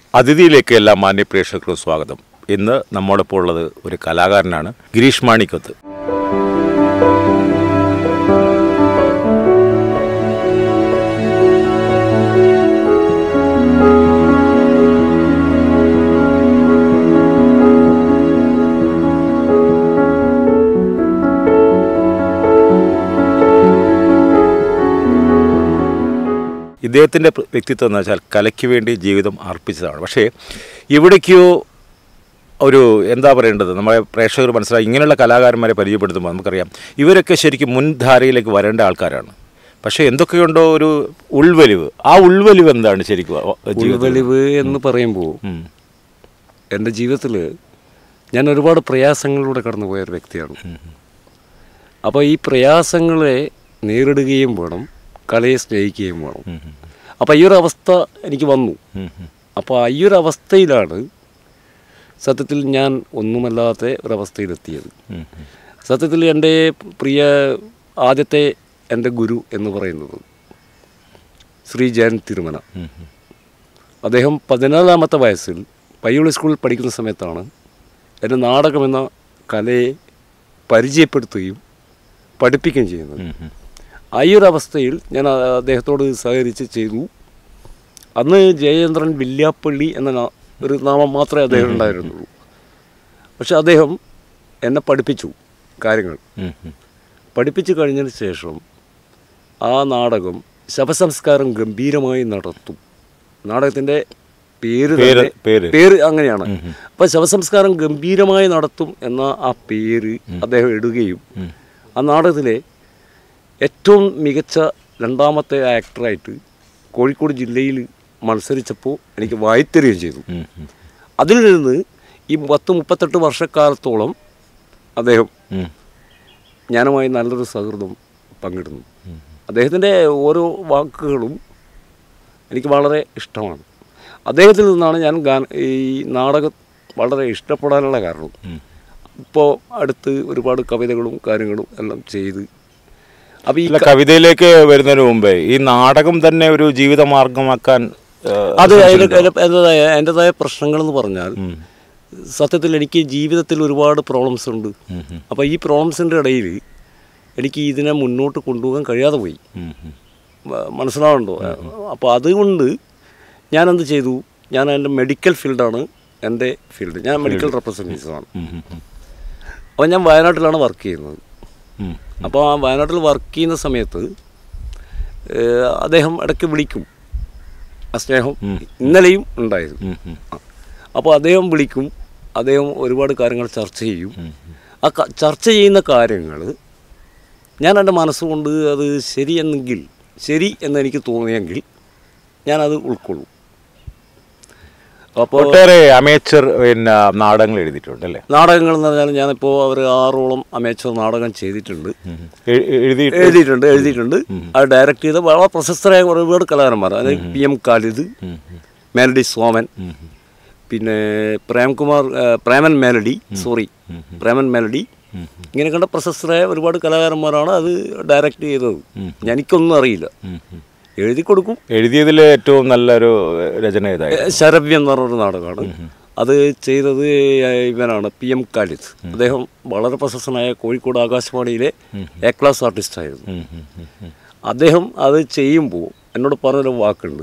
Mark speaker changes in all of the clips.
Speaker 1: അതിഥിയിലേക്ക് എല്ലാ മാന്യ പ്രേക്ഷകർക്കും സ്വാഗതം ഇന്ന് നമ്മോടൊപ്പം ഉള്ളത് ഒരു കലാകാരനാണ് ഗിരീഷ് മാണിക്കത്ത് ഇദ്ദേഹത്തിൻ്റെ വ്യക്തിത്വം എന്ന് വെച്ചാൽ കലയ്ക്ക് വേണ്ടി ജീവിതം അർപ്പിച്ചതാണ് പക്ഷേ ഇവിടേക്കോ ഒരു എന്താ പറയേണ്ടത് നമ്മളെ പ്രേക്ഷകർ മനസ്സിലായി ഇങ്ങനെയുള്ള കലാകാരന്മാരെ പരിചയപ്പെടുത്തുമ്പോൾ നമുക്കറിയാം ഇവരൊക്കെ ശരിക്കും മുൻധാരയിലേക്ക് വരേണ്ട ആൾക്കാരാണ് പക്ഷേ എന്തൊക്കെയുണ്ടോ ഒരു ഉൾവലിവ് ആ ഉൾവലിവ് എന്താണ് ശരിക്കും ആ ജീവിതത്തിൽ?
Speaker 2: ഉൾവലിവ് എന്ന് പറയുമ്പോൾ
Speaker 1: ഉം.
Speaker 2: എൻ്റെ ജീവിതത്തിൽ ഞാൻ ഒരുപാട് പ്രയാസങ്ങളിലൂടെ കടന്നുപോയ ഒരു വ്യക്തിയാണ് അപ്പോൾ ഈ പ്രയാസങ്ങളെ നേരിടുകയും വേണം കലയെ സ്നേഹിക്കുകയും വേണം
Speaker 1: ഉം, ഉം,
Speaker 2: അപ്പോൾ ഈ ഒരു അവസ്ഥ എനിക്ക് വന്നു
Speaker 1: ഉം, ഉം.
Speaker 2: അപ്പോൾ ഈ ഒരു അവസ്ഥയിലാണ് സത്യത്തിൽ ഞാൻ ഒന്നുമല്ലാത്ത ഒരവസ്ഥയിലെത്തിയത്
Speaker 1: ഉം, ഉം.
Speaker 2: സത്യത്തിൽ എൻ്റെ പ്രിയ ആദ്യത്തെ എൻ്റെ ഗുരു എന്ന് പറയുന്നത് ശ്രീ ജയൻ തിരുമന
Speaker 1: ഉം, ഉം.
Speaker 2: അദ്ദേഹം പതിനാലാമത്തെ വയസ്സിൽ പയ്യോളി സ്കൂളിൽ പഠിക്കുന്ന സമയത്താണ് എൻ്റെ നാടകമെന്ന കലയെ പരിചയപ്പെടുത്തുകയും പഠിപ്പിക്കുകയും ചെയ്യുന്നത്
Speaker 1: ഉം, ഉം.
Speaker 2: ആ ഈ ഒരു അവസ്ഥയിൽ ഞാൻ ആ- അദ്ദേഹത്തോട് സഹകരിച്ച് ചെയ്തു അന്ന് ജയേന്ദ്രൻ വില്യാപ്പള്ളി എന്ന നാ- ഒരു നാമം മാത്രമേ അദ്ദേഹം ഉണ്ടായിരുന്നുള്ളൂ പക്ഷെ അദ്ദേഹം എന്നെ പഠിപ്പിച്ചു കാര്യങ്ങൾ
Speaker 1: ഉം, ഉം.
Speaker 2: പഠിപ്പിച്ചു കഴിഞ്ഞതിന് ശേഷം ആ നാടകം ശവസംസ്കാരം ഗംഭീരമായി നടത്തും നാടകത്തിൻ്റെ പേര്
Speaker 1: പേര്-
Speaker 2: തന്നെ-
Speaker 1: പേര്.
Speaker 2: പേര് അങ്ങനെയാണ് അപ്പം ശവസംസ്കാരം ഗംഭീരമായി നടത്തും എന്ന ആ പേര് അദ്ദേഹം ഇടുകയും ആ നാടകത്തിലെ ഏറ്റവും മികച്ച രണ്ടാമത്തെ ആക്ടറായിട്ട് കോഴിക്കോട് ജില്ലയിൽ മത്സരിച്ചപ്പോൾ എനിക്ക് വായിത്തരികയും ചെയ്തു
Speaker 1: ഉം, ഉം.
Speaker 2: അതിൽ നിന്ന് ഈ പത്ത് മുപ്പത്തെട്ട് വർഷക്കാലത്തോളം അദ്ദേഹം
Speaker 1: ഉം.
Speaker 2: ഞാനുമായി നല്ലൊരു സൗഹൃദം പങ്കിടുന്നു അദ്ദേഹത്തിൻ്റെ ഓരോ വാക്കുകളും എനിക്ക് വളരെ ഇഷ്ടമാണ് അദ്ദേഹത്തിൽ നിന്നാണ് ഞാൻ ഗാന ഈ നാടകം വളരെ ഇഷ്ടപ്പെടാനുള്ള കാരണം ഇപ്പോൾ അടുത്ത് ഒരുപാട് കവിതകളും കാര്യങ്ങളും എല്ലാം ചെയ്ത് അപ്പോൾ ഈ
Speaker 1: അല്ല കവിതയിലേക്ക് വരുന്നതിന് മുമ്പേ ഈ നാടകം തന്നെ ഒരു ജീവിതമാർഗമാക്കാൻ ഏഹ്,
Speaker 2: അത് അതിന് എൻ്റെതായ എൻ്റെതായ പ്രശ്നങ്ങളെന്ന് പറഞ്ഞാൽ
Speaker 1: ഉം.
Speaker 2: സത്യത്തിൽ എനിക്ക് ജീവിതത്തിൽ ഒരുപാട് പ്രോബ്ലംസ് ഉണ്ട്
Speaker 1: ഉം, ഉം.
Speaker 2: അപ്പോൾ ഈ പ്രോബ്ലംസിൻ്റെ ഇടയിൽ എനിക്ക് ഇതിനെ മുന്നോട്ട് കൊണ്ടുപോകാൻ കഴിയാതെ പോയി
Speaker 1: ഉം, ഉം.
Speaker 2: മ- മനസ്സിലാവുന്നുണ്ടോ അപ്പോൾ അതുകൊണ്ട് ഞാൻ എന്ത് ചെയ്തു ഞാൻ എൻ്റെ മെഡിക്കൽ ഫീൽഡാണ് എൻ്റെ ഫീൽഡ് ഞാൻ മെഡിക്കൽ റെപ്രസെൻറ്റേറ്റീവാണ്
Speaker 1: ഉം, ഉം, ഉം.
Speaker 2: അപ്പോൾ ഞാൻ വയനാട്ടിലാണ് വർക്ക് ചെയ്യുന്നത്
Speaker 1: ഉം.
Speaker 2: അപ്പോൾ ആ വയനാട്ടിൽ വർക്ക് ചെയ്യുന്ന സമയത്ത് ഏഹ്, അദ്ദേഹം ഇടയ്ക്ക് വിളിക്കും ആ സ്നേഹം ഇന്നലെയും ഉണ്ടായിരുന്നു
Speaker 1: ഉം, ഉം.
Speaker 2: അപ്പോൾ അദ്ദേഹം വിളിക്കും അദ്ദേഹം ഒരുപാട് കാര്യങ്ങൾ ചർച്ച ചെയ്യും ആ ക- ചർച്ച ചെയ്യുന്ന കാര്യങ്ങൾ ഞാൻ എൻ്റെ മനസ്സുകൊണ്ട് അത് ശരിയെന്നെങ്കിൽ ശരി എന്ന് എനിക്ക് തോന്നിയെങ്കിൽ ഞാനത് ഉൾക്കൊള്ളും അപ്പോൾ
Speaker 1: ഒട്ടേറെ അമേച്ചർ പിന്നെ നാടകങ്ങൾ എഴുതിയിട്ടുണ്ട് അല്ലേ
Speaker 2: നാടകങ്ങൾ എന്ന് പറഞ്ഞാൽ ഞാനിപ്പോൾ ഒരു ആറോളം അമേച്ചർ നാടകം ചെയ്തിട്ടുണ്ട്
Speaker 1: എ- എഴുതി
Speaker 2: എഴുതിയിട്ടുണ്ട് എഴുതിയിട്ടുണ്ട് അത് ഡയറക്റ്റ് ചെയ്ത വളരെ പ്രശസ്തരായ ഒരുപാട് കലാകാരന്മാർ അതായത് P M Khalid melody Soman പിന്നെ പ്രേംകുമാർ ആ, Preman melody sorry Preman melody ഇങ്ങനെ കണ്ട പ്രശസ്തരായ ഒരുപാട് കലാകാരന്മാരാണ് അത് ഡയറക്റ്റ് ചെയ്തത് എനിക്കൊന്നും അറിയില്ല എഴുതി കൊടുക്കും
Speaker 1: എഴുതിയതിൽ ഏറ്റവും നല്ലൊരു രചന ഏതായിരുന്നു
Speaker 2: ഏ, ശരവ്യം എന്ന് പറഞ്ഞൊരു നാടകമാണ് അത് ചെയ്തത് ഇവനാണ് പി എം കാലിദ് അദ്ദേഹം വളരെ പ്രശസ്തനായ കോഴിക്കോട് ആകാശവാണിയിലെ എ ക്ലാസ് ആർട്ടിസ്റ്റ് ആയിരുന്നു
Speaker 1: ഉം, ഉം, ഉം, ഉം.
Speaker 2: അദ്ദേഹം അത് ചെയ്യുമ്പോൾ എന്നോട് പറഞ്ഞൊരു വാക്കുണ്ട്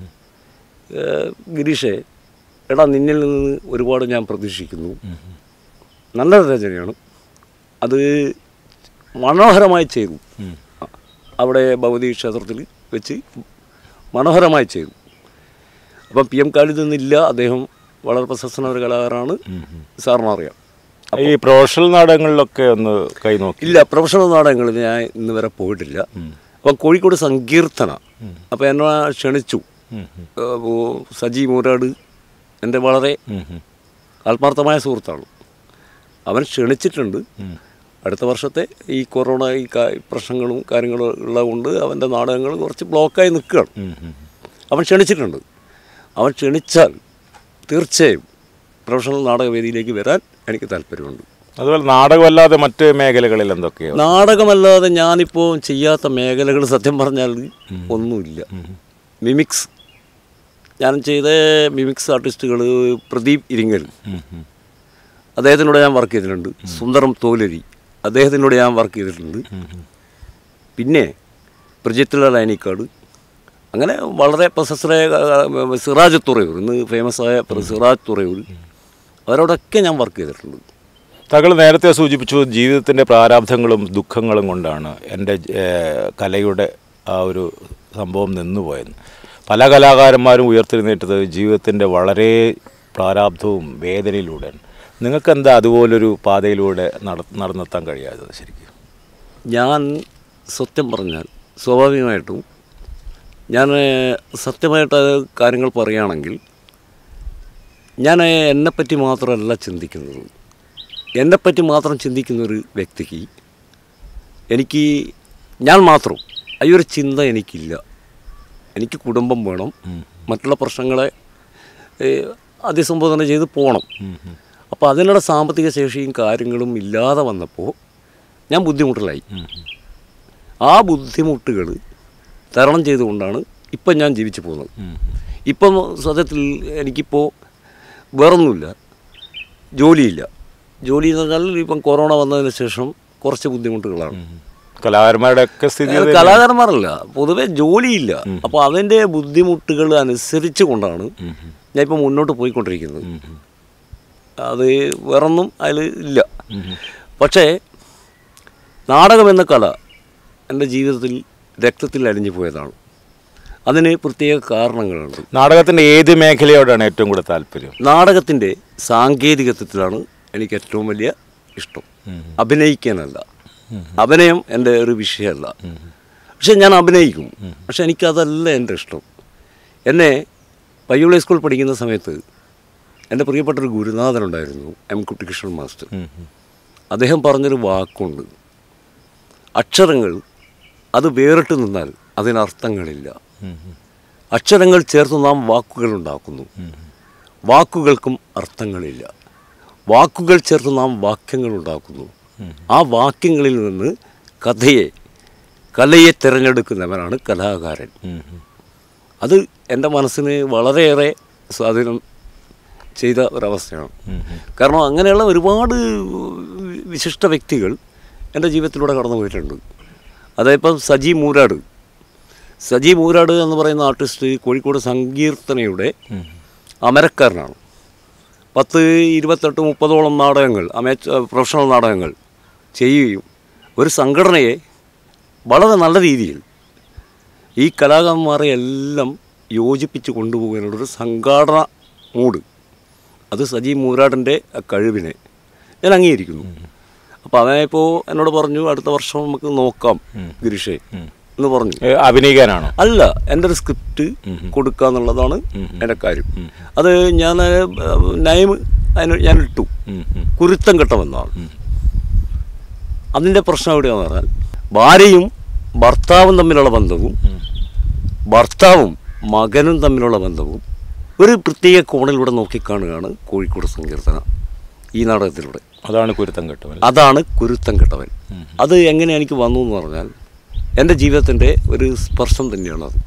Speaker 2: ഏ, ഗിരീഷേ എടാ നിന്നിൽ നിന്ന് ഒരുപാട് ഞാൻ പ്രതീക്ഷിക്കുന്നു നല്ലൊരു രചനയാണ് അത് മനോഹരമായി ചെയ്തു അവിടെ ഭഗവതി ക്ഷേത്രത്തിൽ വെച്ച് മനോഹരമായി ചെയ്തു അപ്പം പി എം കാലിദ് എന്നില്ല അദ്ദേഹം വളരെ പ്രശസ്തനായ ഒരു കലാകാരനാണ് സാറിന് അറിയാം
Speaker 1: ഈ പ്രൊഫഷണൽ നാടകങ്ങളിലൊക്കെ ഒന്ന് കൈ നോക്കി
Speaker 2: ഇല്ല പ്രൊഫഷണൽ നാടകങ്ങളിൽ ഞാൻ ഇന്ന് വരെ പോയിട്ടില്ല അപ്പം കോഴിക്കോട് സങ്കീർത്തന അപ്പം എന്നെ ക്ഷണിച്ചു അപ്പോൾ സജി മൂരാട് എൻ്റെ വളരെ ആത്മാർത്ഥമായ സുഹൃത്താണ് അവൻ ക്ഷണിച്ചിട്ടുണ്ട് അടുത്ത വർഷത്തെ ഈ കൊറോണ ഈ കാ- പ്രശ്നങ്ങളും കാര്യങ്ങളും ഉള്ളതുകൊണ്ട് അവൻ്റെ നാടകങ്ങൾ കുറച്ച് ബ്ലോക്കായി നിൽക്കുകയാണ് അവൻ ക്ഷണിച്ചിട്ടുണ്ട് അവൻ ക്ഷണിച്ചാൽ തീർച്ചയായും പ്രൊഫഷണൽ നാടകവേദിയിലേക്ക് വരാൻ എനിക്ക് താല്പര്യമുണ്ട്
Speaker 1: അതുപോലെ നാടകമല്ലാതെ മറ്റ് മേഖലകളിൽ എന്തൊക്കെയോ
Speaker 2: നാടകമല്ലാതെ ഞാനിപ്പോൾ ചെയ്യാത്ത മേഖലകൾ സത്യം പറഞ്ഞാൽ ഒന്നുമില്ല മിമിക്സ് ഞാൻ ചെയ്ത മിമിക്സ് ആർട്ടിസ്റ്റുകൾ പ്രദീപ് ഇരിങ്ങൽ അദ്ദേഹത്തിനോട് ഞാൻ വർക്ക് ചെയ്തിട്ടുണ്ട് സുന്ദരം തോലരി അദ്ദേഹത്തിനോട് ഞാൻ വർക്ക് ചെയ്തിട്ടുണ്ട് പിന്നെ പ്രജിത്തുലാൽ അയനിക്കാട് അങ്ങനെ വളരെ പ്രശസ്തരായ ആ, സിറാജ് തുറയൂർ ഇന്ന് ഫേമസ് ആയ സിറാജ് തുറയൂർ അവരോടൊക്കെ ഞാൻ വർക്ക് ചെയ്തിട്ടുണ്ട്
Speaker 1: താങ്കൾ നേരത്തെ സൂചിപ്പിച്ചു ജീവിതത്തിൻ്റെ പ്രാരാബ്ധങ്ങളും ദുഃഖങ്ങളും കൊണ്ടാണ് എൻ്റെ ഏഹ്, കലയുടെ ആ ഒരു സംഭവം നിന്നുപോയെന്ന് പല കലാകാരന്മാരും ഉയർത്തെഴുന്നേറ്റത് ജീവിതത്തിൻ്റെ വളരെ പ്രാരാബ്ധവും വേദനയിലൂടെയാണ് നിങ്ങൾക്ക് എന്താ അതുപോലൊരു പാതയിലൂടെ നട നടന്നെത്താൻ കഴിയാത്തത് ശരിക്കും
Speaker 2: ഞാൻ സത്യം പറഞ്ഞാൽ സ്വാഭാവികമായിട്ടും ഞാൻ ഏഹ്, സത്യമായിട്ട് അത് കാര്യങ്ങൾ പറയുകയാണെങ്കിൽ ഞാൻ ഏഹ്, എന്നെപ്പറ്റി മാത്രമല്ല ചിന്തിക്കുന്നത് എന്നെപ്പറ്റി മാത്രം ചിന്തിക്കുന്ന ഒരു വ്യക്തിക്ക് എനിക്ക് ഞാൻ മാത്രം ഈ ഒരു ചിന്ത എനിക്കില്ല എനിക്ക് കുടുംബം വേണം മറ്റുള്ള പ്രശ്നങ്ങളെ ഏഹ്, അഭിസംബോധന ചെയ്ത് പോകണം അപ്പോൾ അതിനുള്ള സാമ്പത്തിക ശേഷിയും കാര്യങ്ങളും ഇല്ലാതെ വന്നപ്പോൾ ഞാൻ ബുദ്ധിമുട്ടിലായി ആ ബുദ്ധിമുട്ടുകൾ തരണം ചെയ്തുകൊണ്ടാണ് ഇപ്പം ഞാൻ ജീവിച്ചു പോകുന്നത് ഇപ്പം സത്യത്തിൽ എനിക്കിപ്പോൾ വേറൊന്നുമില്ല ജോലിയില്ല ജോലി എന്ന് പറഞ്ഞാൽ ഇപ്പം കൊറോണ വന്നതിന് ശേഷം കുറച്ച് ബുദ്ധിമുട്ടുകളാണ്
Speaker 1: കലാകാരന്മാരുടെ ഒക്കെ സ്ഥിതി
Speaker 2: അത് കലാകാരന്മാരല്ല പൊതുവെ ജോലിയില്ല അപ്പോൾ അതിൻ്റെ ബുദ്ധിമുട്ടുകൾ അനുസരിച്ച് കൊണ്ടാണ് ഞാൻ ഇപ്പം മുന്നോട്ട് പോയിക്കൊണ്ടിരിക്കുന്നത് അത് വേറൊന്നും അതിൽ ഇല്ല പക്ഷേ നാടകം എന്ന കല എൻ്റെ ജീവിതത്തിൽ രക്തത്തിൽ അലിഞ്ഞു പോയതാണ് അതിന് പ്രത്യേക കാരണങ്ങളുണ്ട്
Speaker 1: നാടകത്തിൻ്റെ ഏത് മേഖലയോടാണ് ഏറ്റവും കൂടുതൽ താല്പര്യം
Speaker 2: നാടകത്തിൻ്റെ സാങ്കേതികത്വത്തിലാണ് എനിക്ക് ഏറ്റവും വലിയ ഇഷ്ടം അഭിനയിക്കാനല്ല അഭിനയം എൻ്റെ ഒരു വിഷയമല്ല പക്ഷെ ഞാൻ അഭിനയിക്കും പക്ഷെ എനിക്കതല്ല എൻ്റെ ഇഷ്ടം എന്നെ പയ്യോളി സ്കൂൾ പഠിക്കുന്ന സമയത്ത് എൻ്റെ പ്രിയപ്പെട്ടൊരു ഗുരുനാഥനുണ്ടായിരുന്നു എം കുട്ടികൃഷ്ണൻ മാസ്റ്റർ അദ്ദേഹം പറഞ്ഞൊരു വാക്കുണ്ട് അക്ഷരങ്ങൾ അത് വേറിട്ട് നിന്നാൽ അതിനർത്ഥങ്ങളില്ല അക്ഷരങ്ങൾ ചേർത്ത് നാം വാക്കുകൾ ഉണ്ടാക്കുന്നു വാക്കുകൾക്കും അർത്ഥങ്ങളില്ല വാക്കുകൾ ചേർത്ത് നാം വാക്യങ്ങൾ ഉണ്ടാക്കുന്നു ആ വാക്യങ്ങളിൽ നിന്ന് കഥയെ കലയെ തിരഞ്ഞെടുക്കുന്നവനാണ് കലാകാരൻ അത് എൻ്റെ മനസ്സിന് വളരെയേറെ സ്വാധീനം ചെയ്ത ഒരവസ്ഥയാണ് കാരണം അങ്ങനെയുള്ള ഒരുപാട് വിശിഷ്ട വ്യക്തികൾ എൻ്റെ ജീവിതത്തിലൂടെ കടന്നു പോയിട്ടുണ്ട് അതായപ്പം സജി മൂരാട് സജി മൂരാട് എന്ന് പറയുന്ന ആർട്ടിസ്റ്റ് കോഴിക്കോട് സങ്കീർത്തനയുടെ അമരക്കാരനാണ് പത്ത് ഇരുപത്തെട്ട് മുപ്പതോളം നാടകങ്ങൾ അമേച്ച പ്രൊഫഷണൽ നാടകങ്ങൾ ചെയ്യുകയും ഒരു സംഘടനയെ വളരെ നല്ല രീതിയിൽ ഈ കലാകാരന്മാരെ എല്ലാം യോജിപ്പിച്ച് കൊണ്ടുപോകാനുള്ളൊരു സംഘാടന മൂഡ് അത് സജി മൂരാടിൻ്റെ ആ കഴിവിനെ ഞാൻ അംഗീകരിക്കുന്നു അപ്പോൾ അവനിപ്പോൾ എന്നോട് പറഞ്ഞു അടുത്ത വർഷം നമുക്ക് നോക്കാം ഗിരീഷേ എന്ന് പറഞ്ഞു
Speaker 1: ഏ, അഭിനയിക്കാനാണോ
Speaker 2: അല്ല എൻ്റെ ഒരു സ്ക്രിപ്റ്റ് കൊടുക്കുക എന്നുള്ളതാണ് എൻ്റെ കാര്യം അത് ഞാൻ നയം അതിന് ഞാൻ ഇട്ടു കുരുത്തം കെട്ടമെന്നാണ് അതിൻ്റെ പ്രശ്നം എവിടെയാണെന്ന് പറഞ്ഞാൽ ഭാര്യയും ഭർത്താവും തമ്മിലുള്ള ബന്ധവും ഭർത്താവും മകനും തമ്മിലുള്ള ബന്ധവും ഒരു പ്രത്യേക കോണിലൂടെ നോക്കിക്കാണുകയാണ് കോഴിക്കോട് സങ്കീർത്തന ഈ നാടകത്തിലൂടെ
Speaker 1: അതാണ് കുരുത്തം കെട്ടുമല്ല
Speaker 2: അതാണ് കുരുത്തം കെട്ടവൻ അത് എങ്ങനെ എനിക്ക് വന്നു എന്ന് പറഞ്ഞാൽ എൻ്റെ ജീവിതത്തിൻ്റെ ഒരു സ്പർശം തന്നെയാണ് അത്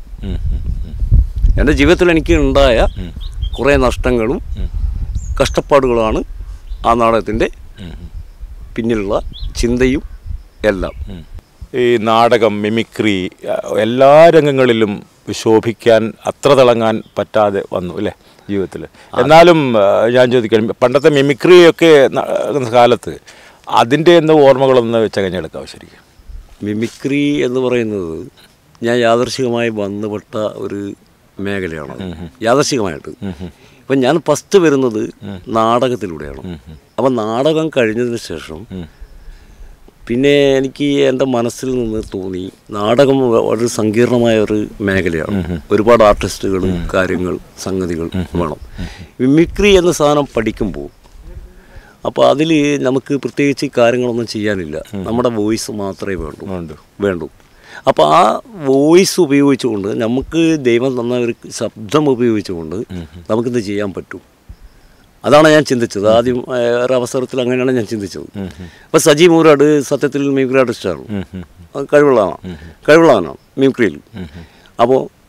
Speaker 2: എൻ്റെ ജീവിതത്തിൽ എനിക്ക് ഉണ്ടായ കുറേ നഷ്ടങ്ങളും കഷ്ടപ്പാടുകളാണ് ആ നാടകത്തിൻ്റെ പിന്നിലുള്ള ചിന്തയും എല്ലാം
Speaker 1: ഈ നാടകം മിമിക്രി ആ, എല്ലാ രംഗങ്ങളിലും ശോഭിക്കാൻ അത്ര തിളങ്ങാൻ പറ്റാതെ വന്നു അല്ലേ ജീവിതത്തിൽ എന്നാലും ആ, ഞാൻ ചോദിക്കാം പണ്ടത്തെ മിമിക്രിയൊക്കെ ന- കാലത്ത് അതിൻ്റെ എന്ന് ഓർമ്മകളൊന്ന് ചകഞ്ഞെടുക്കാം ശരിക്കും
Speaker 2: മിമിക്രി എന്ന് പറയുന്നത് ഞാൻ യാദർശികമായി ബന്ധപ്പെട്ട ഒരു മേഖലയാണ് യാദർശികമായിട്ട് ഇപ്പം ഞാൻ ഫസ്റ്റ് വരുന്നത് നാടകത്തിലൂടെയാണ് അപ്പം നാടകം കഴിഞ്ഞതിന് ശേഷം പിന്നെ എനിക്ക് എൻ്റെ മനസ്സിൽ നിന്ന് തോന്നി നാടകം വളരെ സങ്കീർണമായ ഒരു മേഖലയാണ് ഒരുപാട് ആർട്ടിസ്റ്റുകളും കാര്യങ്ങൾ സംഗതികൾ വേണം മിമിക്രി എന്ന സാധനം പഠിക്കുമ്പോൾ അപ്പോൾ അതിൽ നമുക്ക് പ്രത്യേകിച്ച് കാര്യങ്ങളൊന്നും ചെയ്യാനില്ല നമ്മുടെ വോയിസ് മാത്രമേ വേണ്ടൂ
Speaker 1: ഉണ്ട്
Speaker 2: വേണ്ടൂ അപ്പോൾ ആ വോയിസ് ഉപയോഗിച്ചുകൊണ്ട് നമുക്ക് ദൈവം തന്ന ഒരു ശബ്ദം ഉപയോഗിച്ചുകൊണ്ട് നമുക്കിത് ചെയ്യാൻ പറ്റും അതാണ് ഞാൻ ചിന്തിച്ചത് ആദ്യം ആ, ഒരു അവസരത്തിൽ അങ്ങനെയാണ് ഞാൻ ചിന്തിച്ചത് അപ്പോൾ സജി മൂരാട് സത്യത്തിൽ മിമിക്രി ആർട്ടിസ്റ്റാണ് അത് കഴിവുള്ളതാണ് കഴിവുള്ളവനാണ് മിമിക്രിയിൽ അപ്പോൾ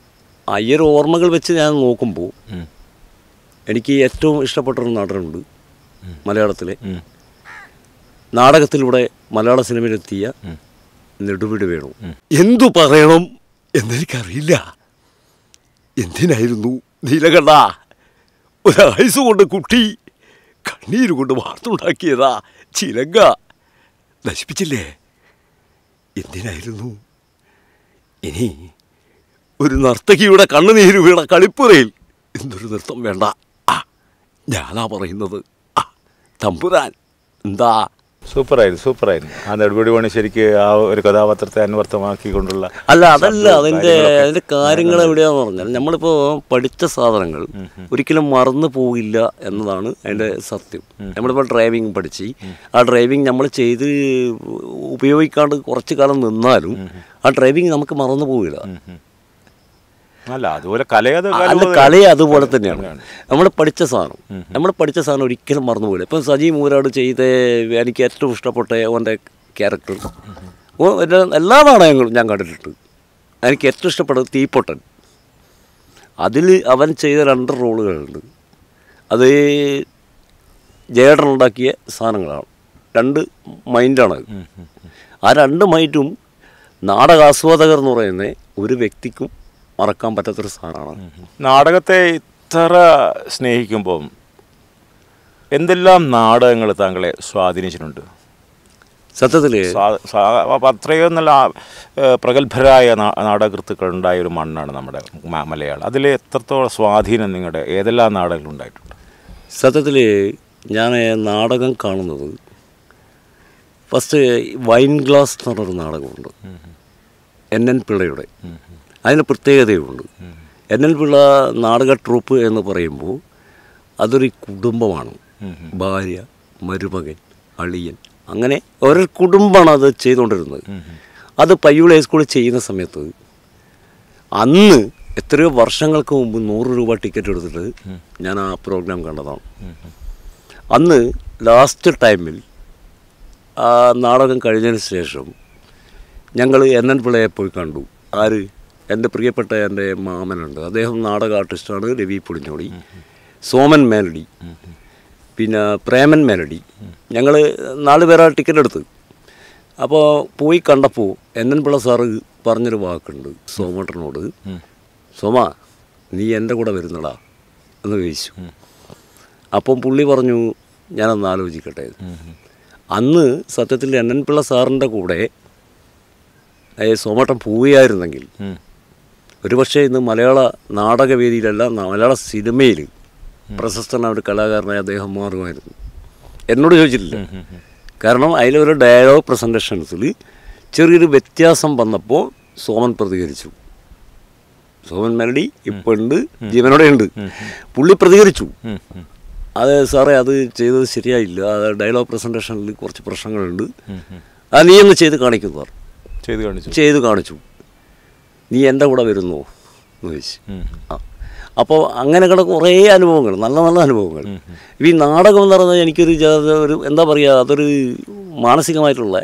Speaker 2: ആ ഈ ഒരു ഓർമ്മകൾ വെച്ച് ഞാൻ നോക്കുമ്പോൾ
Speaker 1: ഉം.
Speaker 2: എനിക്ക് ഏറ്റവും ഇഷ്ടപ്പെട്ടൊരു നടനുണ്ട് മലയാളത്തിലെ
Speaker 1: ഉം.
Speaker 2: നാടകത്തിലൂടെ മലയാള സിനിമയിലെത്തിയ
Speaker 1: ഉം.
Speaker 2: നെടുപിടി വേണു എന്തു പറയണം എന്നെനിക്കറിയില്ല എന്തിനായിരുന്നു നീലകണ്ഠ ഒരായുസ് കൊണ്ട് കുട്ടി കണ്ണീര് കൊണ്ട് വാർത്തുണ്ടാക്കിയതാ ചിലങ്ക നശിപ്പിച്ചില്ലേ എന്തിനായിരുന്നു ഇനി ഒരു നർത്തകിയുടെ കണ്ണുനീര് വീണ കളിപ്പുറയിൽ എന്തൊരു നൃത്തം വേണ്ട ആ ഞാനാ പറയുന്നത് ആ തമ്പുരാൻ എന്താ
Speaker 1: സൂപ്പറായിരുന്നു സൂപ്പറായിരുന്നു ആ നെടുപടി പണി ശരിക്ക് ആ ഒരു കഥാപാത്രത്തെ അന്വർത്ഥമാക്കിക്കൊണ്ടുള്ള
Speaker 2: അല്ല അതല്ല
Speaker 1: ശബ്ദവും
Speaker 2: അതിന്റെ
Speaker 1: കാര്യങ്ങളൊക്കെ
Speaker 2: അതിന്റെ കാര്യങ്ങൾ എവിടെയാന്ന് പറഞ്ഞാൽ നമ്മളിപ്പോ പഠിച്ച സാധനങ്ങൾ ഒരിക്കലും മറന്നു പോകില്ല എന്നതാണ് അതിന്റെ സത്യം നമ്മളിപ്പോൾ ഡ്രൈവിംഗ് പഠിച്ച് ആ ഡ്രൈവിംഗ് നമ്മൾ ചെയ്ത് ഉപയോഗിക്കാണ്ട് കുറച്ച് കാലം നിന്നാലും ആ ഡ്രൈവിംഗ് നമുക്ക് മറന്നു പോകില്ല
Speaker 1: അല്ല അതുപോലെ കലയത്
Speaker 2: അല്ല കളി അതുപോലെ തന്നെയാണ് നമ്മൾ പഠിച്ച സാധനം നമ്മൾ പഠിച്ച സാധനം ഒരിക്കലും മറന്നു പോകില്ല ഇപ്പം സജി മൂരാട് ചെയ്ത എനിക്ക് ഏറ്റവും ഇഷ്ടപ്പെട്ട അവൻ്റെ ക്യാരക്ടർ ഓ എൻ്റെ എല്ലാ നാടകങ്ങളും ഞാൻ കണ്ടിട്ടുണ്ട് എനിക്ക് ഏറ്റവും ഇഷ്ടപ്പെട്ടത് തീപ്പൊട്ടൻ അതിൽ അവൻ ചെയ്ത രണ്ട് റോളുകളുണ്ട് അത് ജേഡൻ ഉണ്ടാക്കിയ സാധനങ്ങളാണ് രണ്ട് മൈൻഡാണ് അത്. ആ രണ്ട് മൈൻഡും നാടകാസ്വാദകർ എന്ന് പറയുന്ന ഒരു വ്യക്തിക്കും മറക്കാൻ പറ്റാത്തൊരു സാധനമാണ്
Speaker 1: നാടകത്തെ ഇത്ര സ്നേഹിക്കുമ്പം എന്തെല്ലാം നാടകങ്ങൾ താങ്കളെ സ്വാധീനിച്ചിട്ടുണ്ട്
Speaker 2: സത്യത്തിൽ
Speaker 1: സ്വാ- സ്വാ- അപ്പൊ അത്രയും നല്ല ഏഹ്, പ്രഗത്ഭരായ നാ- നാടകകൃത്തുക്കൾ ഉണ്ടായ ഒരു മണ്ണാണ് നമ്മുടെ മ- മലയാളം അതിൽ എത്രത്തോളം സ്വാധീനം നിങ്ങളുടെ ഏതെല്ലാം നാടകങ്ങൾ ഉണ്ടായിട്ടുണ്ട്
Speaker 2: സത്യത്തിൽ ഞാൻ നാടകം കാണുന്നത് ഫസ്റ്റ് വൈൻ ഗ്ലാസ് എന്ന് പറഞ്ഞൊരു നാടകമുണ്ട് എൻ എൻ പിള്ളയുടെ അതിന് പ്രത്യേകതയുണ്ട് എൻ എൻ പിള്ള നാടക ട്രൂപ്പ് എന്ന് പറയുമ്പോൾ അതൊരു കുടുംബമാണ് ഭാര്യ മരുമകൻ അളിയൻ അങ്ങനെ ഒരു കുടുംബമാണ് അത് ചെയ്തുകൊണ്ടിരുന്നത് അത് പയ്യൂൾ ഹൈസ്കൂളിൽ ചെയ്യുന്ന സമയത്ത് അന്ന് എത്രയോ വർഷങ്ങൾക്ക് മുമ്പ് നൂറ് രൂപ ടിക്കറ്റ് എടുത്തിട്ട് ഞാൻ ആ പ്രോഗ്രാം കണ്ടതാണ് അന്ന് ലാസ്റ്റ് ടൈമിൽ ആ നാടകം കഴിഞ്ഞതിന് ശേഷം ഞങ്ങൾ എൻ എൻ പിള്ളയെ പോയി കണ്ടു ആര് എൻ്റെ പ്രിയപ്പെട്ട എൻ്റെ മാമനുണ്ട് അദ്ദേഹം നാടക ആർട്ടിസ്റ്റാണ് രവി പുളിഞ്ഞോടി സോമൻ മേലടി പിന്നെ പ്രേമൻ മേലടി ഞങ്ങൾ നാല് പേരാ ടിക്കറ്റ് എടുത്ത് അപ്പോൾ പോയി കണ്ടപ്പോൾ എൻ എൻ പിള്ള സാറ് പറഞ്ഞൊരു വാക്കുണ്ട് സോമേട്ടനോട് സോമ നീ എൻ്റെ കൂടെ വരുന്നടാ എന്ന് ചോദിച്ചു അപ്പം പുള്ളി പറഞ്ഞു ഞാനൊന്ന് ആലോചിക്കട്ടെ അന്ന് സത്യത്തിൽ എൻ എൻ പിള്ള സാറിൻ്റെ കൂടെ ഏ, സോമേട്ടൻ പോവുകയായിരുന്നെങ്കിൽ ഒരുപക്ഷെ ഇന്ന് മലയാള നാടകവേദിയിലല്ല ന- മലയാള സിനിമയിൽ പ്രശസ്തനായ ഒരു കലാകാരനായ അദ്ദേഹം മാറുമായിരുന്നു എന്നോട് ചോദിച്ചിട്ടില്ല കാരണം അതിലൊരു ഡയലോഗ് പ്രസൻറ്റേഷൻസിൽ ചെറിയൊരു വ്യത്യാസം വന്നപ്പോൾ സോമൻ പ്രതികരിച്ചു സോമൻ മെലഡി ഇപ്പോൾ ഉണ്ട് ജീവനോടെ ഉണ്ട് പുള്ളി പ്രതികരിച്ചു അത് സാറേ അത് ചെയ്തത് ശരിയായില്ല അത് ഡയലോഗ് പ്രസൻറ്റേഷനിൽ കുറച്ച് പ്രശ്നങ്ങളുണ്ട് അത് നീ ഒന്ന് ചെയ്ത് കാണിക്കുന്നു സാർ
Speaker 1: ചെയ്ത് കാണിച്ചു
Speaker 2: ചെയ്ത് കാണിച്ചു നീ എൻ്റെ കൂടെ വരുന്നോ എന്ന് ചോദിച്ചു ആ അപ്പോൾ അങ്ങനെയുള്ള കുറേ അനുഭവങ്ങൾ നല്ല നല്ല അനുഭവങ്ങൾ ഈ നാടകം എന്ന് പറയുന്നത് എനിക്കൊരു ജാ- ഒരു എന്താ പറയുക അതൊരു മാനസികമായിട്ടുള്ള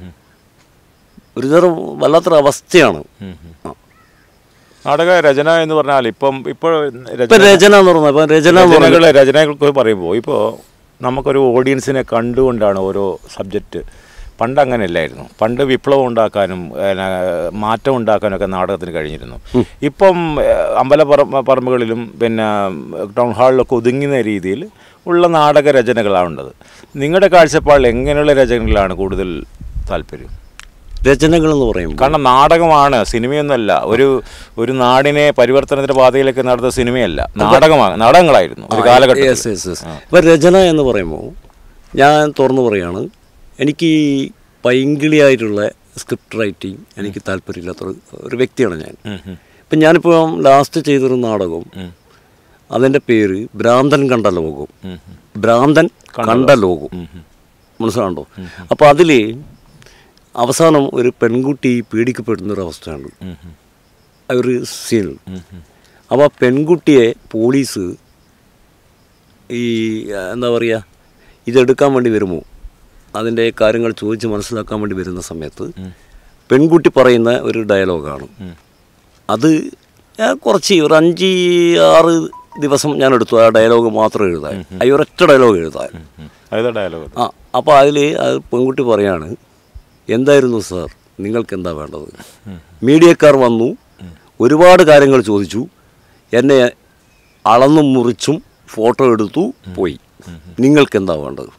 Speaker 2: ഒരു തരം വല്ലാത്തൊരു അവസ്ഥയാണ് ആ.
Speaker 1: നാടക രചന എന്ന് പറഞ്ഞാൽ ഇപ്പം ഇപ്പോൾ
Speaker 2: ഇപ്പം രചന എന്ന് പറഞ്ഞാൽ ഇപ്പം രചന എന്ന് പറഞ്ഞാൽ
Speaker 1: രചനകൾ രചനകൾക്ക് പറയുമ്പോൾ ഇപ്പോൾ നമുക്കൊരു ഓഡിയൻസിനെ കണ്ടുകൊണ്ടാണ് ഓരോ സബ്ജക്റ്റ് പണ്ട് അങ്ങനെയല്ലായിരുന്നു പണ്ട് വിപ്ലവം ഉണ്ടാക്കാനും ഏന, മാറ്റം ഉണ്ടാക്കാനും ഒക്കെ നാടകത്തിന് കഴിഞ്ഞിരുന്നു ഇപ്പം ഏഹ്, അമ്പലപ്പറ പറമ്പുകളിലും പിന്നെ ടൗൺ ഹാളിലൊക്കെ ഒതുങ്ങുന്ന രീതിയിൽ ഉള്ള നാടക രചനകളാണ് ഉള്ളത് നിങ്ങളുടെ കാഴ്ചപ്പാടിൽ എങ്ങനെയുള്ള രചനകളാണ് കൂടുതൽ താല്പര്യം
Speaker 2: രചനകൾ എന്ന് പറയുമ്പോൾ
Speaker 1: കാരണം നാടകമാണ് സിനിമയൊന്നുമല്ല ഒരു ഒരു നാടിനെ പരിവർത്തനത്തിന്റെ പാതയിലേക്ക് നടന്ന സിനിമയല്ല നാടകമാണ് നാടകങ്ങളായിരുന്നു ഒരു കാലഘട്ടത്തിൽ
Speaker 2: യെസ് യെസ് യെസ് ഇപ്പം രചന എന്ന് പറയുമ്പോൾ ഞാൻ തുറന്നു പറയാണ് എനിക്ക് ഈ പൈങ്കിളിയായിട്ടുള്ള സ്ക്രിപ്റ്റ് റൈറ്റിംഗ് എനിക്ക് താല്പര്യമില്ലാത്ത ഒരു- ഒരു വ്യക്തിയാണ് ഞാൻ ഇപ്പം ഞാനിപ്പോൾ ലാസ്റ്റ് ചെയ്തൊരു നാടകം അതിൻ്റെ പേര് ഭ്രാന്തൻ കണ്ട ലോകം ഭ്രാന്തൻ കണ്ട ലോകം മനസ്സിലാണ്ടോ അപ്പോൾ അതിൽ അവസാനം ഒരു പെൺകുട്ടി പീഡിക്കപ്പെടുന്ന ഒരു അവസ്ഥയാണ് ആ ഒരു സീനിൽ അപ്പോൾ ആ പെൺകുട്ടിയെ പോലീസ് ഈ ആ, എന്താ പറയുക ഇതെടുക്കാൻ വേണ്ടി വരുമോ അതിൻ്റെ കാര്യങ്ങൾ ചോദിച്ച് മനസ്സിലാക്കാൻ വേണ്ടി വരുന്ന സമയത്ത് പെൺകുട്ടി പറയുന്ന ഒരു ഡയലോഗാണ് അത് ഞാൻ കുറച്ച് ഒരു അഞ്ച് ആറ് ദിവസം ഞാൻ എടുത്തു ആ ഡയലോഗ് മാത്രം എഴുതാൻ ഈ ഒരൊറ്റ ഡയലോഗ് എഴുതാൻ
Speaker 1: ഏതാ ഡയലോഗ്
Speaker 2: ആ അപ്പോൾ അതിൽ അത് പെൺകുട്ടി പറയാണ് എന്തായിരുന്നു സാർ നിങ്ങൾക്ക് എന്താ വേണ്ടത് മീഡിയക്കാർ വന്നു ഒരുപാട് കാര്യങ്ങൾ ചോദിച്ചു എന്നെ അളന്നും മുറിച്ചും ഫോട്ടോ എടുത്തു പോയി നിങ്ങൾക്ക് എന്താ വേണ്ടത്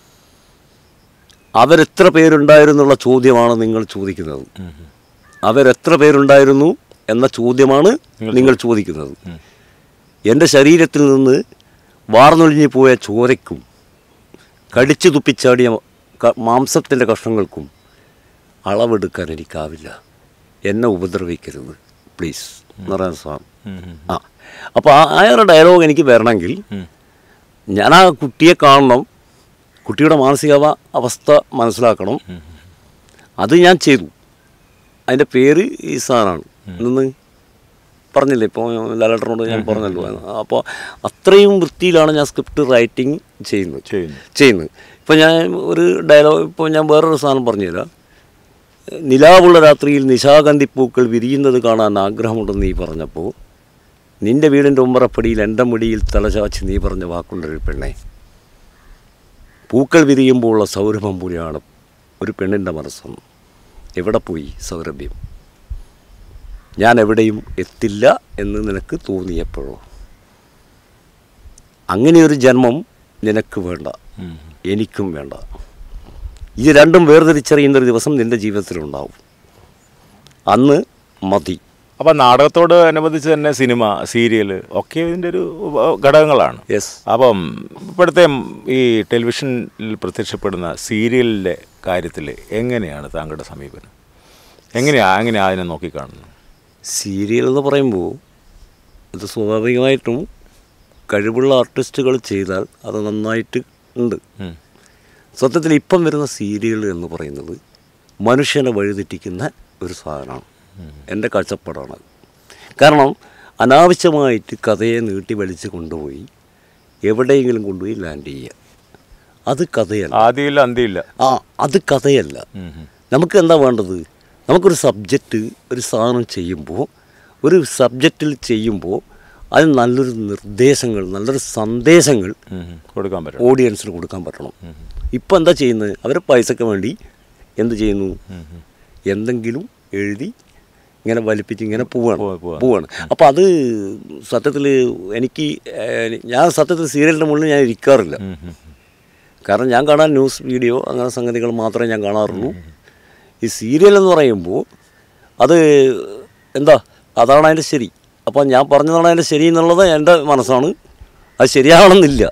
Speaker 2: അവരെത്ര പേരുണ്ടായിരുന്നുള്ള ചോദ്യമാണ് നിങ്ങൾ ചോദിക്കുന്നത് അവരെത്ര പേരുണ്ടായിരുന്നു എന്ന ചോദ്യമാണ് നിങ്ങൾ ചോദിക്കുന്നത് എൻ്റെ ശരീരത്തിൽ നിന്ന് വാർന്നൊലിഞ്ഞു പോയ ചോരയ്ക്കും കടിച്ചു തുപ്പിച്ചാടിയ ക- മാംസത്തിൻ്റെ കഷ്ണങ്ങൾക്കും അളവെടുക്കാൻ എനിക്കാവില്ല എന്നെ ഉപദ്രവിക്കരുത് പ്ലീസ് എന്ന് പറയാൻ സാർ ആ അപ്പോൾ ആ ആ ഒരു ഡയലോഗ് എനിക്ക് വരണമെങ്കിൽ ഞാൻ ആ കുട്ടിയെ കാണണം കുട്ടിയുടെ മാനസികാവ അവസ്ഥ മനസ്സിലാക്കണം അത് ഞാൻ ചെയ്തു അതിൻ്റെ പേര് ഈ സാധനമാണ് നിന്ന് പറഞ്ഞില്ലേ ഇപ്പോൾ ലാലേട്ടനോട് ഞാൻ പറഞ്ഞല്ലോ അപ്പോൾ അത്രയും വൃത്തിയിലാണ് ഞാൻ സ്ക്രിപ്റ്റ് റൈറ്റിംഗ് ചെയ്യുന്നത്
Speaker 1: ചെയ്യുന്നു.
Speaker 2: ചെയ്യുന്നത് ഇപ്പോൾ ഞാൻ ഒരു ഡയലോഗ് ഇപ്പോൾ ഞാൻ വേറൊരു സാധനം പറഞ്ഞുതരാം നിലാവുള്ള രാത്രിയിൽ നിശാഗന്ധിപ്പൂക്കൾ വിരിയുന്നത് കാണാൻ ആഗ്രഹമുണ്ടെന്ന് നീ പറഞ്ഞപ്പോൾ നിന്റെ വീടിൻ്റെ ഉമ്മറപ്പടിയിൽ എൻ്റെ മുടിയിൽ തലചാച്ച് നീ പറഞ്ഞ വാക്കുണ്ടൊരു പെണ്ണെ പൂക്കൾ വിരിയുമ്പോഴുള്ള സൗരഭം പോലെയാണ് ഒരു പെണ്ണിൻ്റെ മനസ്സെന്ന് എവിടെ പോയി സൗരഭ്യം ഞാൻ എവിടെയും എത്തില്ല എന്ന് നിനക്ക് തോന്നിയപ്പോഴോ അങ്ങനെയൊരു ജന്മം നിനക്ക് വേണ്ട എനിക്കും വേണ്ട ഇത് രണ്ടും വേർതിരിച്ചറിയുന്ന ഒരു ദിവസം നിന്റെ ജീവിതത്തിലുണ്ടാവും അന്ന് മതി
Speaker 1: അപ്പം നാടകത്തോട് അനുബന്ധിച്ച് തന്നെ സിനിമ സീരിയൽ ഒക്കെ ഇതിൻ്റെ ഒരു ഉപ- ഘടകങ്ങളാണ്
Speaker 2: യെസ്
Speaker 1: അപ്പം ഇപ്പോഴത്തെ ഈ ടെലിവിഷനിൽ പ്രത്യക്ഷപ്പെടുന്ന സീരിയലിൻ്റെ കാര്യത്തിൽ എങ്ങനെയാണ് താങ്കളുടെ സമീപനം എങ്ങനെയാണ് എങ്ങനെയാണ് അതിനെ നോക്കിക്കാണുന്നത്
Speaker 2: സീരിയൽ എന്ന് പറയുമ്പോൾ അത് സ്വാഭാവികമായിട്ടും കഴിവുള്ള ആർട്ടിസ്റ്റുകൾ ചെയ്താൽ അത് നന്നായിട്ട് ഉണ്ട്
Speaker 1: ഉം.
Speaker 2: സത്യത്തിൽ ഇപ്പം വരുന്ന സീരിയൽ എന്ന് പറയുന്നത് മനുഷ്യനെ വഴിതെറ്റിക്കുന്ന ഒരു സാധനമാണ് എൻ്റെ കാഴ്ചപ്പാടാണ് അത്. കാരണം അനാവശ്യമായിട്ട് കഥയെ നീട്ടി വലിച്ച് കൊണ്ടുപോയി എവിടെയെങ്കിലും കൊണ്ടുപോയി ലാൻഡ് ചെയ്യുക അത് കഥയല്ല
Speaker 1: ആദ്യമില്ല അന്ത്യമില്ല
Speaker 2: ആ അത് കഥയല്ല നമുക്ക് എന്താ വേണ്ടത് നമുക്കൊരു സബ്ജക്റ്റ് ഒരു സാധനം ചെയ്യുമ്പോൾ ഒരു സബ്ജക്റ്റിൽ ചെയ്യുമ്പോൾ അത് നല്ലൊരു നിർദ്ദേശങ്ങൾ നല്ലൊരു സന്ദേശങ്ങൾ
Speaker 1: ഉം. കൊടുക്കാൻ പറ്റും
Speaker 2: ഓഡിയൻസിന് കൊടുക്കാൻ പറ്റണം ഇപ്പം എന്താ ചെയ്യുന്നത് അവർ പൈസയ്ക്ക് വേണ്ടി എന്ത് ചെയ്യുന്നു എന്തെങ്കിലും എഴുതി ഇങ്ങനെ വലിപ്പിച്ച് ഇങ്ങനെ പോവാണ്
Speaker 1: പോവാ- പോവാ.
Speaker 2: പോവാണ് അപ്പോൾ അത് സത്യത്തിൽ എനിക്ക് ഏഹ്, ഞാൻ സത്യത്തിൽ സീരിയലിൻ്റെ മുകളിൽ ഞാൻ ഇരിക്കാറില്ല കാരണം ഞാൻ കാണാൻ ന്യൂസ് വീഡിയോ അങ്ങനെ സംഗതികൾ മാത്രമേ ഞാൻ കാണാറുള്ളൂ ഈ സീരിയൽ എന്ന് പറയുമ്പോൾ അത് എന്താ അതാണ് അതിൻ്റെ ശരി അപ്പോൾ ഞാൻ പറഞ്ഞതാണ് അതിൻ്റെ ശരി എന്നുള്ളത് എൻ്റെ മനസ്സാണ് അത് ശരിയാവണമെന്നില്ല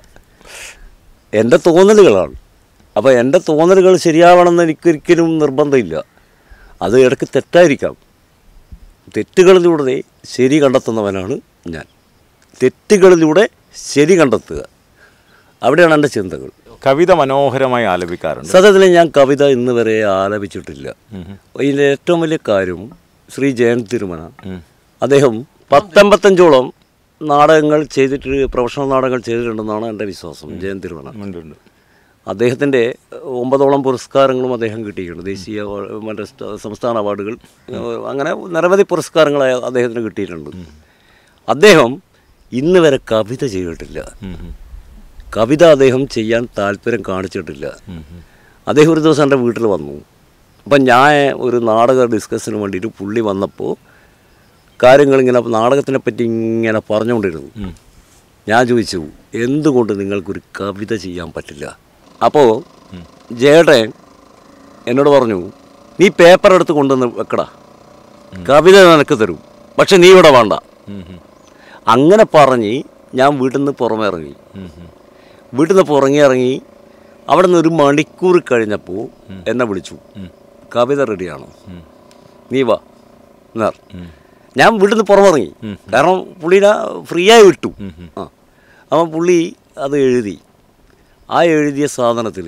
Speaker 2: എൻ്റെ തോന്നലുകളാണ് അപ്പോൾ എൻ്റെ തോന്നലുകൾ ശരിയാവണമെന്ന് എനിക്കൊരിക്കലും നിർബന്ധമില്ല അത് ഇടയ്ക്ക് തെറ്റായിരിക്കാം തെറ്റുകളിലൂടെ ശരി കണ്ടെത്തുന്നവനാണ് ഞാൻ തെറ്റുകളിലൂടെ ശരി കണ്ടെത്തുക അവിടെയാണ് എൻ്റെ ചിന്തകൾ
Speaker 1: കവിത മനോഹരമായി ആലപിക്കാറുണ്ട്
Speaker 2: സത്യത്തിൽ ഞാൻ കവിത ഇന്ന് വരെ ആലപിച്ചിട്ടില്ല ഇതിൻ്റെ ഏറ്റവും വലിയ കാര്യം ശ്രീ ജയൻ തിരുമന അദ്ദേഹം പത്തൊമ്പത്തഞ്ചോളം നാടകങ്ങൾ ചെയ്തിട്ട് പ്രൊഫഷണൽ നാടകങ്ങൾ ചെയ്തിട്ടുണ്ടെന്നാണ് എൻ്റെ വിശ്വാസം ജയൻ തിരുമന
Speaker 1: ഉണ്ട്, ഉണ്ട്.
Speaker 2: അദ്ദേഹത്തിൻ്റെ ഒമ്പതോളം പുരസ്കാരങ്ങളും അദ്ദേഹം കിട്ടിയിട്ടുണ്ട് ദേശീയ അവാർഡ്, മറ്റേ സ്റ്റ- സംസ്ഥാന അവാർഡുകൾ ഏഹ് അങ്ങനെ നിരവധി പുരസ്കാരങ്ങൾ അയ- അദ്ദേഹത്തിന് കിട്ടിയിട്ടുണ്ട് അദ്ദേഹം ഇന്ന് വരെ കവിത ചെയ്തിട്ടില്ല
Speaker 1: ഉം, ഉം.
Speaker 2: കവിത അദ്ദേഹം ചെയ്യാൻ താല്പര്യം കാണിച്ചിട്ടില്ല അദ്ദേഹം ഒരു ദിവസം എൻ്റെ വീട്ടിൽ വന്നു അപ്പം ഞാൻ ഒരു നാടക ഡിസ്കഷന് വേണ്ടിയിട്ട് പുള്ളി വന്നപ്പോൾ കാര്യങ്ങളിങ്ങനെ നാടകത്തിനെ പറ്റി ഇങ്ങനെ പറഞ്ഞുകൊണ്ടിരുന്നു
Speaker 1: ഉം.
Speaker 2: ഞാൻ ചോദിച്ചു എന്തുകൊണ്ട് നിങ്ങൾക്കൊരു കവിത ചെയ്യാൻ പറ്റില്ല അപ്പോൾ ജേട്ടൻ എന്നോട് പറഞ്ഞു നീ പേപ്പർ എടുത്ത് കൊണ്ടുവന്ന് വെക്കടാ കവിത നിനക്ക് തരും പക്ഷെ നീ ഇവിടെ വേണ്ട
Speaker 1: ഉം, ഉം.
Speaker 2: അങ്ങനെ പറഞ്ഞ് ഞാൻ വീട്ടിൽ നിന്ന് പുറമെ ഇറങ്ങി
Speaker 1: ഉം, ഉം.
Speaker 2: വീട്ടിൽ നിന്ന് പുറങ്ങി ഇറങ്ങി അവിടെ നിന്ന് ഒരു മണിക്കൂർ കഴിഞ്ഞപ്പോൾ എന്നെ വിളിച്ചു കവിത റെഡിയാണോ നീ വാ എന്നാർ ഞാൻ വീട്ടിൽ നിന്ന് പുറമിറങ്ങി കാരണം പുള്ളിനെ ഫ്രീ ആയി വിട്ടു ആ അപ്പം പുള്ളി അത് എഴുതി ആ എഴുതിയ സാധനത്തിൽ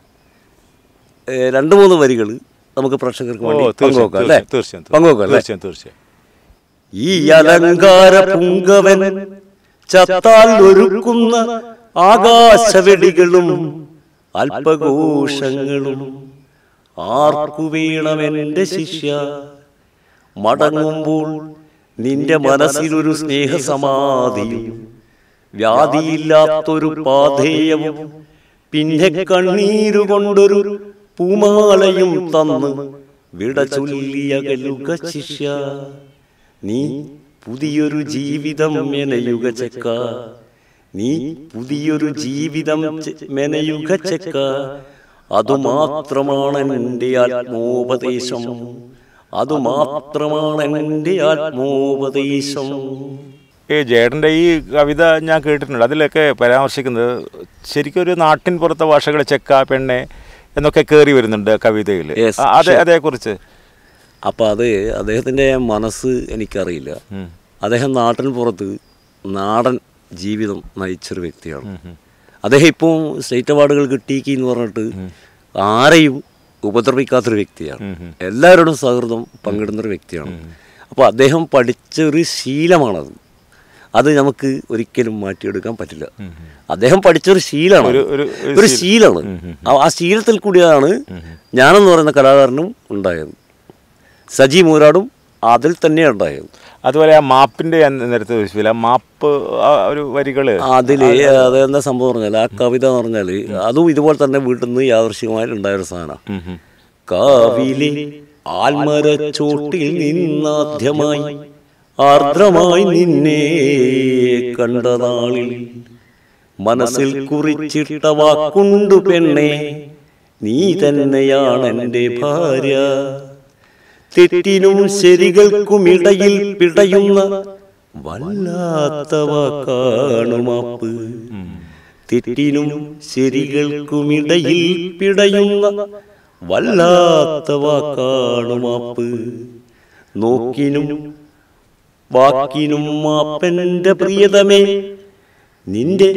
Speaker 2: രണ്ട് മൂന്ന് വരികൾ നമുക്ക് പ്രേക്ഷകർക്ക്
Speaker 1: ഓ
Speaker 2: വേണ്ടി
Speaker 1: തീർച്ചയായും
Speaker 2: പങ്കുവെക്കാം അല്ലേ
Speaker 1: തീർച്ചയായും
Speaker 2: പങ്കുവെക്കാം അല്ലേ
Speaker 1: തീർച്ചയായും തീർച്ചയായും
Speaker 2: ഈ അലങ്കാര പുങ്കവൻ ചത്താൽ ഒരുക്കുന്ന ആകാശവെടികളും അല്പഘോഷങ്ങളും ആർക്കു വീണമെന്റെ ശിഷ്യ മടങ്ങുമ്പോൾ നിന്റെ മനസ്സിലൊരു സ്നേഹസമാധിയും വ്യാധിയില്ലാത്തൊരു പാധേയവും പിന്നെ കണ്ണീരുകൊണ്ടൊരു പൂമാലയും തന്ന് വിട ചൊല്ലിയകലുക ശിഷ്യ നീ പുതിയൊരു ജീവിതം മെനയുക ചെക്ക നീ പുതിയൊരു ജീവിതം ചെ- മെനയുക ചെക്ക അതുമാത്രമാണ് എൻ്റെ ആത്മോപദേശം അതുമാത്രമാണ് എൻ്റെ ആത്മോപദേശം
Speaker 1: ഈ ജേട്ടൻ്റെ ഈ കവിത ഞാൻ കേട്ടിട്ടുണ്ട് അതിലൊക്കെ പരാമർശിക്കുന്നത് ശരിക്കും ഒരു നാട്ടിൻ പുറത്തെ ഭാഷകൾ ചെക്ക പെണ്ണെ എന്നൊക്കെ കയറി വരുന്നുണ്ട് കവിതയിൽ
Speaker 2: Yes,
Speaker 1: അതെ അതേക്കുറിച്ച്
Speaker 2: അപ്പം അത് അദ്ദേഹത്തിൻ്റെ മനസ്സ് എനിക്കറിയില്ല അദ്ദേഹം നാട്ടിൻ പുറത്ത് നാടൻ ജീവിതം നയിച്ചൊരു വ്യക്തിയാണ് അദ്ദേഹം ഇപ്പോൾ സ്റ്റേറ്റ് അവാർഡുകൾ കിട്ടിക്കി എന്ന് പറഞ്ഞിട്ട് ആരെയും ഉപദ്രവിക്കാത്തൊരു വ്യക്തിയാണ് എല്ലാവരോടും സൗഹൃദം പങ്കിടുന്നൊരു വ്യക്തിയാണ് അപ്പോൾ അദ്ദേഹം പഠിച്ച ഒരു ശീലമാണത് അത് നമുക്ക് ഒരിക്കലും മാറ്റിയെടുക്കാൻ പറ്റില്ല അദ്ദേഹം പഠിച്ചൊരു ശീലമാണ്
Speaker 1: ഒരു- ഒരു- ഒരു
Speaker 2: ഒരു ശീലമാണ് ആ- ആ ശീലത്തിൽ കൂടിയാണ് ഞാനെന്ന് പറയുന്ന കലാകാരനും ഉണ്ടായത് സജി മൂരാടും അതിൽ തന്നെ ഉണ്ടായത്
Speaker 1: അതുപോലെ ആ മാപ്പിൻ്റെ ഞാൻ നേരത്തെ ചോദിച്ചില്ല മാപ്പ് ആ ഒരു വരികൾ
Speaker 2: അതിൽ അതെന്താ സംഭവം പറഞ്ഞാൽ ആ കവിത എന്ന് പറഞ്ഞാൽ അതും ഇതുപോലെ തന്നെ വീട്ടിൽ നിന്ന് യാദൃശ്യമായി ഉണ്ടായൊരു സാധനമാണ് കാവിലെ ആൽമരച്ചോട്ടിൽ നിന്നാദ്യമായി ആർദ്രമായി നിന്നെ കണ്ട നാളിൽ മനസ്സിൽ കുറിച്ചിട്ട വാക്കുണ്ടു പെണ്ണെ നീ തന്നെയാണ് എൻ്റെ ഭാര്യ തെറ്റിനും ശരികൾക്കുമിടയിൽ പിടയുന്ന വല്ലാത്ത വാക്കാണു മാപ്പ് തെറ്റിനും ശരികൾക്കുമിടയിൽ പിടയുന്ന വല്ലാത്ത വാക്കാണു മാപ്പ് നോക്കിനും വാക്കിനും മാപ്പന്റെ പ്രിയതമേ നിന്റെ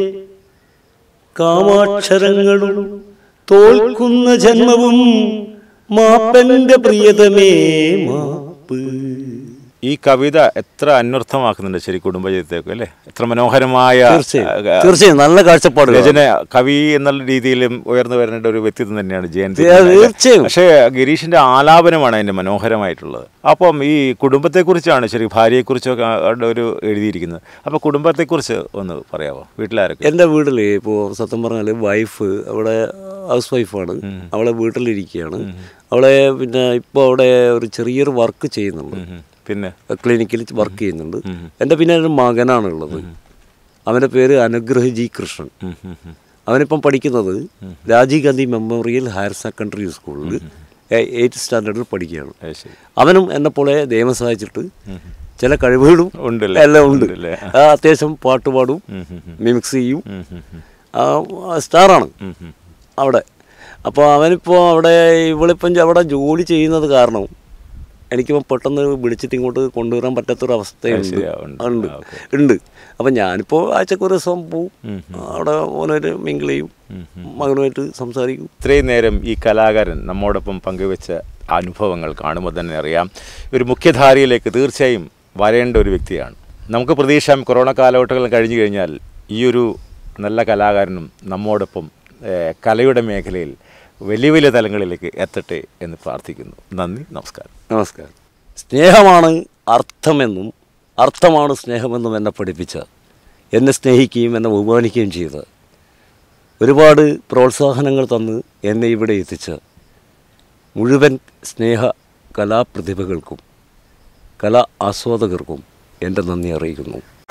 Speaker 2: കാമാക്ഷരങ്ങളും തോൽക്കുന്ന ജന്മവും മാപ്പന്റെ പ്രിയതമേ മാപ്പ്
Speaker 1: ഈ കവിത എത്ര അന്വർത്ഥമാക്കുന്നുണ്ട് ശരി കുടുംബജീവിതത്തേക്ക് അല്ലേ എത്ര മനോഹരമായ
Speaker 2: തീർച്ചയായും
Speaker 1: ആ,
Speaker 2: തീർച്ചയായും നല്ല കാഴ്ചപ്പാടുകൾ
Speaker 1: രചന കവി എന്നുള്ള രീതിയിലും ഉയർന്നു വരേണ്ട ഒരു വ്യക്തിത്വം തന്നെയാണ് ജയന്തി
Speaker 2: തീർച്ചയായും.
Speaker 1: പക്ഷേ ഗിരീഷിന്റെ ആലാപനമാണ് അതിന്റെ മനോഹരമായിട്ടുള്ളത് അപ്പം ഈ കുടുംബത്തെക്കുറിച്ചാണ് ശരി ഭാര്യയെക്കുറിച്ചൊക്കെ ആ- ഒരു എഴുതിയിരിക്കുന്നത് അപ്പോൾ കുടുംബത്തെക്കുറിച്ച് ഒന്ന് പറയാമോ വീട്ടിലാരൊക്കെ
Speaker 2: എൻ്റെ വീട്ടിൽ ഇപ്പോൾ സത്യം പറഞ്ഞാൽ വൈഫ് അവിടെ ഹൗസ് വൈഫാണ് അവളെ വീട്ടിലിരിക്കുകയാണ് അവളെ പിന്നെ ഇപ്പോൾ അവിടെ ഒരു ചെറിയൊരു വർക്ക് ചെയ്യുന്നുണ്ട്
Speaker 1: ഉം. പിന്നെ
Speaker 2: ക്ലിനിക്കിൽ വർക്ക് ചെയ്യുന്നുണ്ട് എൻ്റെ പിന്നെ ഒരു മകനാണ് ഉള്ളത് അവൻ്റെ പേര് അനുഗ്രഹ് ജി കൃഷ്ണൻ
Speaker 1: ഉം, ഉം, ഉം.
Speaker 2: അവനിപ്പം പഠിക്കുന്നത് Rajiv Gandhi memorial higher secondary സ്കൂളിൽ എയ്ത്ത് സ്റ്റാൻഡേർഡിൽ പഠിക്കുകയാണ്
Speaker 1: അത് ശരി
Speaker 2: അവനും എന്നെ പോലെ ദൈവം സഹായിച്ചിട്ട് ചില കഴിവുകളും
Speaker 1: ഉണ്ടല്ലേ?
Speaker 2: എല്ലാം ഉണ്ട്
Speaker 1: ഉണ്ടല്ലേ?
Speaker 2: ആ, അത്യാവശ്യം പാട്ട് പാടും
Speaker 1: ഉം, ഉം, ഉം.
Speaker 2: മിമിക്സ് ചെയ്യും
Speaker 1: ഉം, ഉം, ഉം.
Speaker 2: ആ, ആ, സ്റ്റാറാണ്
Speaker 1: ഉം, ഉം.
Speaker 2: അവിടെ അപ്പോൾ അവനിപ്പോൾ അവിടെ ഇവളിപ്പം അവിടെ ജോലി ചെയ്യുന്നത് കാരണം എനിക്കിപ്പോൾ പെട്ടെന്ന് വിളിച്ചിട്ട് ഇങ്ങോട്ട് കൊണ്ടുവരാൻ പറ്റാത്തൊരു അവസ്ഥയുണ്ട്
Speaker 1: ശരിയാ, ഉണ്ട്.
Speaker 2: ഉണ്ട്
Speaker 1: ആ, ഓക്കേ.
Speaker 2: ഉണ്ട് അപ്പം ഞാനിപ്പോൾ ആഴ്ചക്ക് ഒരു ദിവസം പോവും
Speaker 1: ഉം,
Speaker 2: അവിടെ മോനൊരു മിങ്കിൾ ചെയ്യും മകനുമായിട്ട് സംസാരിക്കും
Speaker 1: ഇത്രയും നേരം ഈ കലാകാരൻ നമ്മോടൊപ്പം പങ്കുവെച്ച അനുഭവങ്ങൾ കാണുമ്പോൾ തന്നെ അറിയാം ഒരു മുഖ്യധാരയിലേക്ക് തീർച്ചയായും വരേണ്ട ഒരു വ്യക്തിയാണ് നമുക്ക് പ്രതീക്ഷ കൊറോണ കാലഘട്ടങ്ങൾ കഴിഞ്ഞു കഴിഞ്ഞാൽ ഈ ഒരു നല്ല കലാകാരനും നമ്മോടൊപ്പം ഏഹ്, കലയുടെ മേഖലയിൽ വലിയ വലിയ തലങ്ങളിലേക്ക് എത്തട്ടെ എന്ന് പ്രാർത്ഥിക്കുന്നു നന്ദി നമസ്കാരം
Speaker 2: നമസ്കാരം സ്നേഹമാണ് അർത്ഥമെന്നും അർത്ഥമാണ് സ്നേഹമെന്നും എന്നെ പഠിപ്പിച്ച എന്നെ സ്നേഹിക്കുകയും എന്നെ ബഹുമാനിക്കുകയും ചെയ്ത ഒരുപാട് പ്രോത്സാഹനങ്ങൾ തന്ന് എന്നെ ഇവിടെ എത്തിച്ച മുഴുവൻ സ്നേഹ കലാപ്രതിഭകൾക്കും കലാ ആസ്വാദകർക്കും എൻ്റെ നന്ദി അറിയിക്കുന്നു